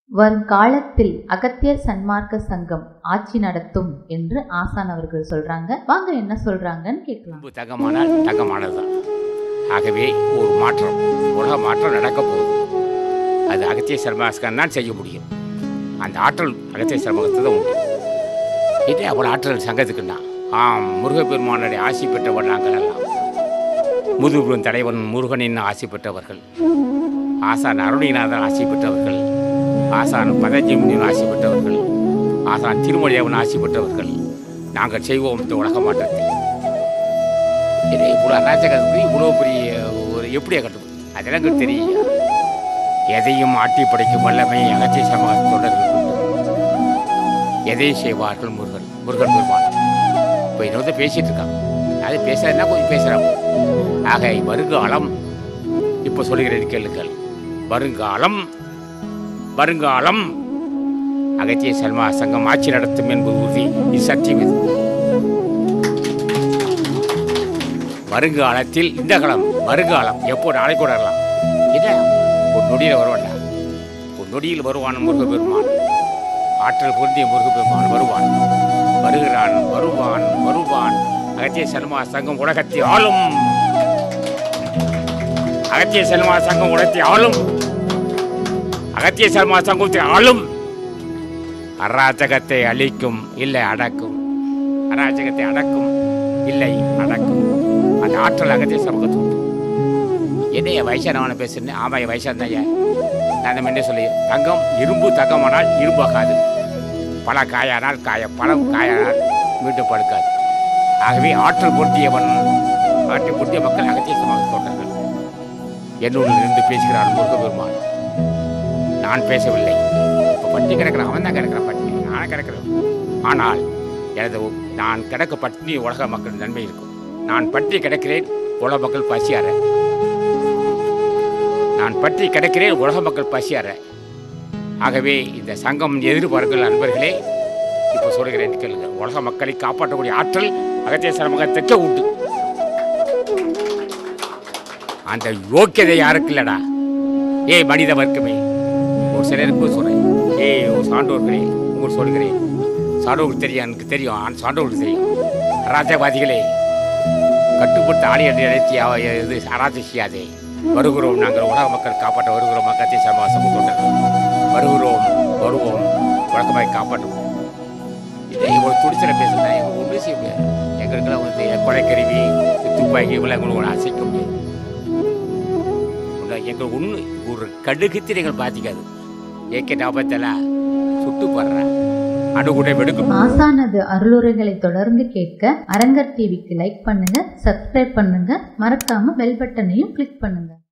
வருங்காலத்தில் அகத்தியர் சன்மார்க்க சங்கம் ஆட்சி நடத்தும் என்று ஆசான் அவர்கள் சொல்றாங்க வாங்க என்ன சொல்றாங்கன்னு கேட்கலாம் அன்பு தங்கமானால் தங்கமானதுதான் ஆகவே ஒரு மாற்றம் உலக மாற்றம் நடக்க போகுது அது அகத்திய சர்மாஸ்கன் தான் செய்ய முடியும் அந்த ஆற்றல் அகத்திய சர்மகத்தை தான் உண்டு இது அவ்வளோ ஆற்றல் சங்கத்துக்குன்னா ஆம் முருகப்பெருமானுடைய ஆசி பெற்றவர் நாங்கள் எல்லாம் முதுகுவன் தலைவன் முருகனின் ஆசி பெற்றவர்கள் ஆசான் அருணிநாதன் ஆசி பெற்றவர்கள் ஆசான் பதஞ்சமுனியின் ஆசி பெற்றவர்கள் ஆசான் திருமொழியவன் ஆசி பெற்றவர்கள் நாங்கள் செய்வோம் இந்த உலக மாற்றத்தை இது இவ்வளோ அராஜகத்துக்கு இவ்வளோ பெரிய ஒரு எப்படியா கட்டுது அதெல்லாம் எங்களுக்கு தெரியும் எதையும் ஆட்டி படைக்கும் வல்லமை அகத்திய சமூக தொடர்கள் உண்டு. எதையும் செய்வார்கள் முருகன் முருகன் பெருமான் இப்போ இதை வந்து பேசிட்டு இருக்கான் அது பேசுறதுனா கொஞ்சம் பேசுகிறான் ஆக வருங்காலம் இப்போ சொல்லுகிறேன் கேளுங்கள் வருங்காலம் வருங்காலம் அகத்திய சல்மா சங்கம் ஆட்சி நடத்தும் என்பது உறுதி இது சத்தியம் இது வருங்காலத்தில் இந்த காலம் வருங்காலம் எப்போ நாளைக்கு கூட வரலாம் என்ன ஒரு நொடியில் வருவான்டா ஒரு நொடியில் வருவான் முருகப்பெருமான் ஆற்றல் பொருந்திய முருகப்பெருமான் வருவான் வருகிறான் வருவான் வருவான் அகத்திய சல்மா சங்கம் உலகத்தை ஆளும் அகத்திய சல்மா சங்கம் உலகத்தை ஆளும் அகத்திய சல்மா சங்கத்தை ஆளும் அராஜகத்தை அழிக்கும் இல்லை அடக்கும் அராஜகத்தை அடக்கும் இல்லை அடக்கும் அந்த ஆற்றல் அகத்திய சமூகத்து உண்டு என்னைய வயசானவனை பேசுறேன் ஆமா என் வயசான ஐயா நான் முன்னே சொல்லி தங்கம் இரும்பு தங்கமானால் இரும்பாகாது பல காயானால் காய பழம் காயானால் மீண்டும் படுக்காது ஆகவே ஆற்றல் பொருத்தியவன் ஆற்றல் பொருத்திய மக்கள் அகத்திய சமூக தொண்டர்கள் என்னுடன் இருந்து பேசுகிறான் முருகபெருமான் நான் பேசவில்லை இப்போ பட்டி கிடக்கிறான் அவன் தான் கிடக்கிறான் பட்டி நான் கிடக்கிறேன் ஆனால் எனது நான் கிடக்க பட்டினி உலக மக்கள் நன்மை இருக்கும் நான் பற்றி கிடக்கிறேன் உலக மக்கள் பசியார நான் பற்றி கிடக்கிறேன் உலக மக்கள் பசியார ஆகவே இந்த சங்கம் எதிர்பார்கள் நண்பர்களே இப்போ சொல்கிறேன் கேளுங்க உலக மக்களை காப்பாற்றக்கூடிய ஆற்றல் அகத்திய சமூகத்திற்கு உண்டு அந்த யோக்கியதை யாருக்கு இல்லடா ஏய் மனித வர்க்கமே ஒரு சிலருக்கு சொல்கிறேன் ஏய் ஒரு சான்றோர்களே உங்களுக்கு சொல்கிறேன் சான்றோர்களுக்கு தெரியும் எனக்கு தெரியும் ஆனா சான்றோர்களுக்கு தெரியும் ராஜவாதிகளே கட்டுப்பட்டு ஆடி என்று நினைத்து அவ- இது அராஜை செய்யாதே வருகிறோம் நாங்கள் உலக மக்கள் காப்பாற்ற வருகிறோம் மக்கத்தை சமாசம் தொண்டர்கள் வருகிறோம் வருவோம் உலகமாய் காப்பாற்றுவோம் இதை ஒரு துடிச்சல பேசுனா எங்களுக்கு ஒன்றும் செய்ய முடியாது எங்களுக்கெல்லாம் வந்து கொலைக்கருவி துப்பாக்கி இவ்வளோ எங்களுக்கு அசைக்க முடியாது உன்னை எங்களுக்கு ஒன்று ஒரு கடுகுத்தி நீங்கள் பாதிக்காது ஏகே நாற்பத்தெல்லாம் சுட்டு போடுறேன் அணுகுண்டை வெடுக்கும் ஆசானது அருளுரைகளை தொடர்ந்து கேட்க அரங்கர் டிவிக்கு லைக் பண்ணுங்க சப்ஸ்கிரைப் பண்ணுங்க மறக்காம பெல் பட்டனையும் கிளிக் பண்ணுங்க